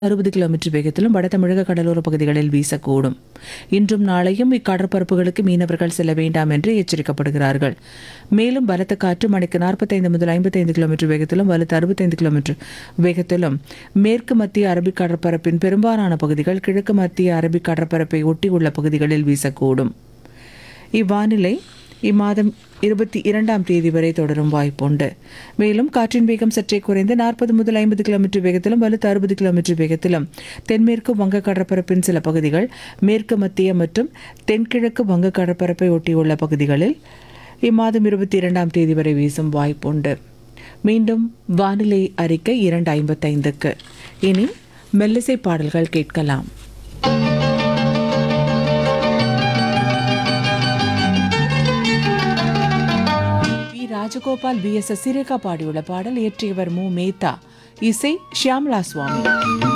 அறுபது கிலோமீட்டர் வேகத்திலும் வட தமிழக கடலோர பகுதிகளில் வீசக்கூடும் இன்றும் நாளையும் இக்கடற்பரப்புகளுக்கு மீனவர்கள் செல்ல வேண்டாம் என்று எச்சரிக்கப்படுகிறார்கள் மேலும் பலத்த காற்று மணிக்கு நாற்பத்தைந்து முதல் ஐம்பத்தைந்து கிலோமீட்டர் வேகத்திலும் வலுத்து அறுபத்தைந்து கிலோமீட்டர் வேகத்திலும் மேற்கு மத்திய அரபிக் கடற்பரப்பின் பெரும்பாலான பகுதிகள் கிழக்கு மத்திய அரபிக் கடற்பரப்பை ஒட்டியுள்ள பகுதிகளில் வீசக்கூடும் இவ்வானிலை இம்மாதம் இருபத்தி இரண்டாம் தேதி வரை தொடரும் வாய்ப்புண்டு மேலும் காற்றின் வேகம் சற்றே குறைந்து நாற்பது முதல் ஐம்பது கிலோமீட்டர் வேகத்திலும் வலுத்து அறுபது கிலோமீட்டர் வேகத்திலும் தென்மேற்கு வங்க கடற்பரப்பின் சில பகுதிகள் மேற்கு மத்திய மற்றும் தென்கிழக்கு வங்க கடற்பரப்பை ஒட்டியுள்ள பகுதிகளில் இம்மாதம் இருபத்தி இரண்டாம் தேதி வரை வீசும் வாய்ப்புண்டு மீண்டும் வானிலை அறிக்கை இரண்டு ஐம்பத்தைந்துக்கு இனி மெல்லிசை பாடல்கள் கேட்கலாம் P Rajagopal P S S Srekha பாடியுள்ள பாடல் இயற்றியவர் மு மேத்தா இசை ஷியாம்லா சுவாமி